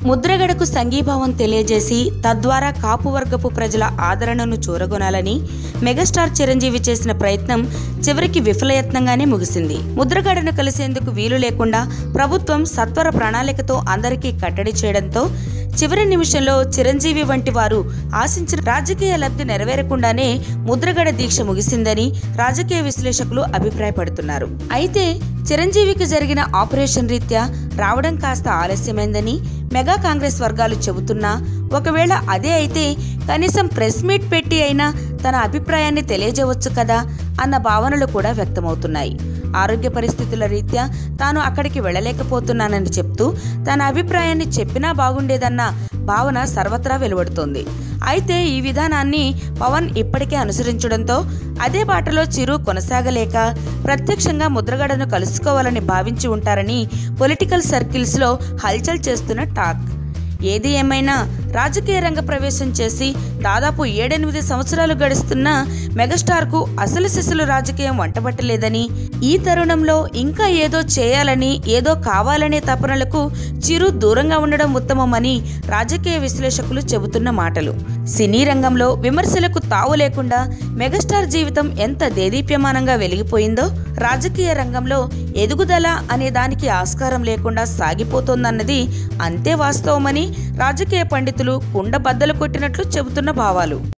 ముద్రగడకు సంఘీభావం తెలియజేసి తద్వారా కాపు వర్గపు ప్రజల ఆదరణను చూరగొనాలని మెగాస్టార్ చిరంజీవి చేసిన ప్రయత్నం చివరికి విఫలయత్నంగానే ముగిసింది ముద్రగడను కలిసేందుకు వీలు లేకుండా ప్రభుత్వం సత్వర ప్రణాళికతో అందరికీ కట్టడి చేయడంతో చివరి నిమిషంలో చిరంజీవి వంటి వారు ఆశించిన రాజకీయ లబ్ధి నెరవేరకుండానే ముద్రగడ దీక్ష ముగిసిందని రాజకీయ విశ్లేషకులు అభిప్రాయపడుతున్నారు అయితే చిరంజీవికి జరిగిన ఆపరేషన్ రీత్యా రావడం కాస్త ఆలస్యమైందని మెగా కాంగ్రెస్ వర్గాలు చెబుతున్నా ఒకవేళ అదే అయితే కనీసం ప్రెస్ మీట్ పెట్టి అయినా తన అభిప్రాయాన్ని తెలియజేయవచ్చు కదా అన్న భావనలు కూడా వ్యక్తమవుతున్నాయి ఆరోగ్య పరిస్థితుల రీత్యా తాను అక్కడికి వెళ్ళలేకపోతున్నానని చెప్తూ తన అభిప్రాయాన్ని చెప్పినా బాగుండేదన్న భావన సర్వత్రా వెలువడుతోంది అయితే ఈ విధానాన్ని పవన్ ఇప్పటికే అనుసరించడంతో అదే బాటలో చిరు కొనసాగలేక ప్రత్యక్షంగా ముద్రగడను కలుసుకోవాలని భావించి ఉంటారని పొలిటికల్ సర్కిల్స్లో హల్చల్ చేస్తున్న టాక్ ఏది ఏమైనా రాజకీయ రంగ ప్రవేశం చేసి దాదాపు ఏడెనిమిది సంవత్సరాలు గడుస్తున్న మెగాస్టార్కు అసలు సిసలు రాజకీయం వంటబట్టలేదని ఈ తరుణంలో ఇంకా ఏదో చేయాలని ఏదో కావాలనే తపనలకు చిరు దూరంగా ఉండడం ఉత్తమమని రాజకీయ విశ్లేషకులు చెబుతున్న మాటలు సినీ రంగంలో విమర్శలకు తావు లేకుండా మెగాస్టార్ జీవితం ఎంత దేదీప్యమానంగా వెలిగిపోయిందో రాజకీయ రంగంలో ఎదుగుదల అనే దానికి ఆస్కారం లేకుండా సాగిపోతోందన్నది అంతే వాస్తవమని రాజకీయ పండితులు కుండ బద్దలు కొట్టినట్లు చెబుతున్న భావాలు